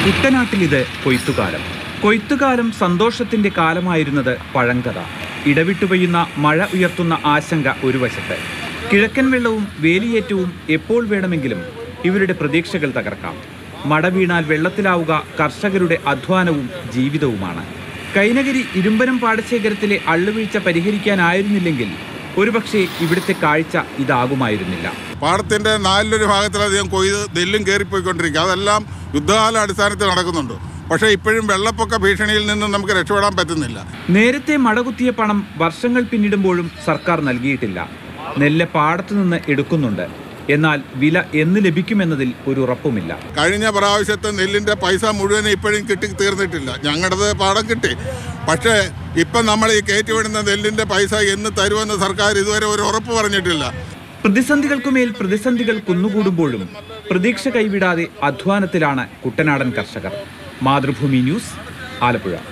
കുട്ടനാട്ടിലിത് കൊയ്ത്തുകാലം കൊയ്ത്തുകാലം സന്തോഷത്തിന്റെ കാലമായിരുന്നത് പഴങ്കഥ ഇടവിട്ടു പെയ്യുന്ന മഴ ഉയർത്തുന്ന ആശങ്ക ഒരു വശത്ത് കിഴക്കൻ വെള്ളവും വേലിയേറ്റവും എപ്പോൾ വേണമെങ്കിലും ഇവരുടെ പ്രതീക്ഷകൾ തകർക്കാം മട വീണാൽ വെള്ളത്തിലാവുക കർഷകരുടെ അധ്വാനവും ജീവിതവുമാണ് കൈനഗരി ഇരുമ്പനം പാടശേഖരത്തിലെ അള്ളുവീഴ്ച പരിഹരിക്കാനായിരുന്നില്ലെങ്കിൽ ഒരുപക്ഷെ ഇവിടുത്തെ കാഴ്ച ഇതാകുമായിരുന്നില്ല പാടത്തിന്റെ നാലിലൊരു ഭാഗത്തിലധികം കൊയ്ത് നെല്ലും കയറിപ്പോയിക്കൊണ്ടിരിക്കുക അതെല്ലാം യുദ്ധകാല അടിസ്ഥാനത്തിൽ നടക്കുന്നുണ്ട് പക്ഷേ ഇപ്പോഴും വെള്ളപ്പൊക്ക ഭീഷണിയിൽ നിന്ന് നമുക്ക് രക്ഷപ്പെടാൻ പറ്റുന്നില്ല നേരത്തെ മടകുത്തിയ പണം വർഷങ്ങൾ പിന്നിടുമ്പോഴും സർക്കാർ നൽകിയിട്ടില്ല നെല്ല് പാടത്തു നിന്ന് എടുക്കുന്നുണ്ട് എന്നാൽ വില എന്ന് ലഭിക്കുമെന്നതിൽ ഒരു ഉറപ്പുമില്ല കഴിഞ്ഞ പ്രാവശ്യത്തെ നെല്ലിന്റെ പൈസ മുഴുവൻ ഇപ്പോഴും കിട്ടി തീർന്നിട്ടില്ല ഞങ്ങളുടേത് പാടം കിട്ടി പക്ഷേ ഇപ്പം നമ്മൾ ഈ കയറ്റിവിടുന്ന നെല്ലിന്റെ പൈസ എന്ന് തരുമെന്ന് സർക്കാർ ഇതുവരെ ഒരു ഉറപ്പ് പറഞ്ഞിട്ടില്ല പ്രതിസന്ധികൾക്കുമേൽ പ്രതിസന്ധികൾ കുന്നുകൂടുമ്പോഴും പ്രതീക്ഷ കൈവിടാതെ അധ്വാനത്തിലാണ് കുട്ടനാടൻ കർഷകർ മാതൃഭൂമി ന്യൂസ് ആലപ്പുഴ